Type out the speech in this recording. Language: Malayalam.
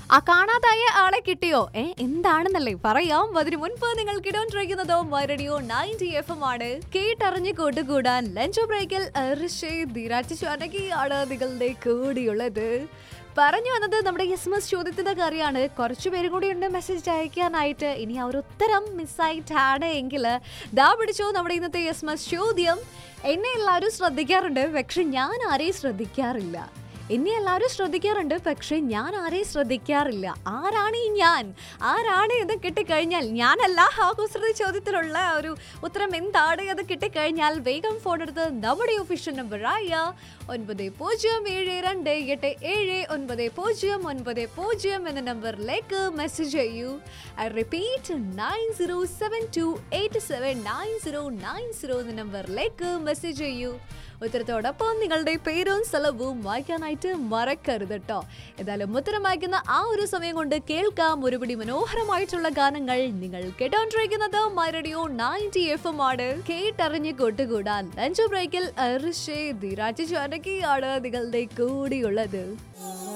ആ കാണാതായ ആളെ കിട്ടിയോ ഏ എന്താണെന്നല്ലേ പറയാം അതിനു മുൻപ് നിങ്ങൾ കിടോണ്ടിരിക്കുന്നതോ റേഡിയോ നയൻറ്റി എഫ് എം ആണ് കേട്ടറിഞ്ഞ് കൂട്ടുകൂടാൻ ലഞ്ച് ബ്രേക്കിൽ ആണ് നിങ്ങളുടെ കൂടിയുള്ളത് പറഞ്ഞു വന്നത് നമ്മുടെ എസ് എസ് ചോദ്യത്തിന്റെ കാര്യമാണ് കുറച്ചു പേരും കൂടി ഉണ്ട് മെസ്സേജ് അയക്കാനായിട്ട് ഇനി ആ ഒരു ഉത്തരം മിസ്സായിട്ടാണ് എങ്കിൽ ദാ പിടിച്ചോ നമ്മുടെ ഇന്നത്തെ എസ് എസ് ചോദ്യം എന്നെ എല്ലാവരും ശ്രദ്ധിക്കാറുണ്ട് പക്ഷെ ഞാൻ ആരെയും ശ്രദ്ധിക്കാറില്ല എന്നെ എല്ലാവരും ശ്രദ്ധിക്കാറുണ്ട് പക്ഷെ ഞാൻ ആരെയും ശ്രദ്ധിക്കാറില്ല ആരാണ് ഈ ഞാൻ ആരാണ് ഇത് കിട്ടിക്കഴിഞ്ഞാൽ ഞാനല്ല ആ കുസൃതി ചോദ്യത്തിലുള്ള ഒരു ഉത്തരം എന്താണ് അത് കിട്ടിക്കഴിഞ്ഞാൽ വേഗം ഫോൺ എടുത്ത് നമ്മുടെ ഒഫീഷ്യൽ നമ്പറായ ഒൻപത് പൂജ്യം ഏഴ് രണ്ട് എട്ട് ഏഴ് ഒൻപത് പൂജ്യം ഒൻപത് പൂജ്യം എന്ന നമ്പറിലേക്ക് മെസ്സേജ് ചെയ്യൂ I repeat nine zero seven two eight seven nine zero nine zero എന്ന നമ്പറിലേക്ക് മെസ്സേജ് ചെയ്യൂ ഉത്തരത്തോടൊപ്പം നിങ്ങളുടെ പേരും സ്ഥലവും വായിക്കാനായിട്ട് മറക്കരുത് കേട്ടോ ഏതായാലും ഉത്തരം വായിക്കുന്ന ആ ഒരു സമയം കൊണ്ട് കേൾക്കാം ഒരുപിടി മനോഹരമായിട്ടുള്ള ഗാനങ്ങൾ നിങ്ങൾ കേട്ടോണ്ടിരിക്കുന്നത് my radio ninety F M ആണ് കേട്ടറിഞ്ഞ് കൂട്ടുകൂടാൻ ലഞ്ച് ബ്രേക്കിൽ ഋഷേ ധിരാജ് ജാനകിയാണ് നിങ്ങളുടെ കൂടിയുള്ളത്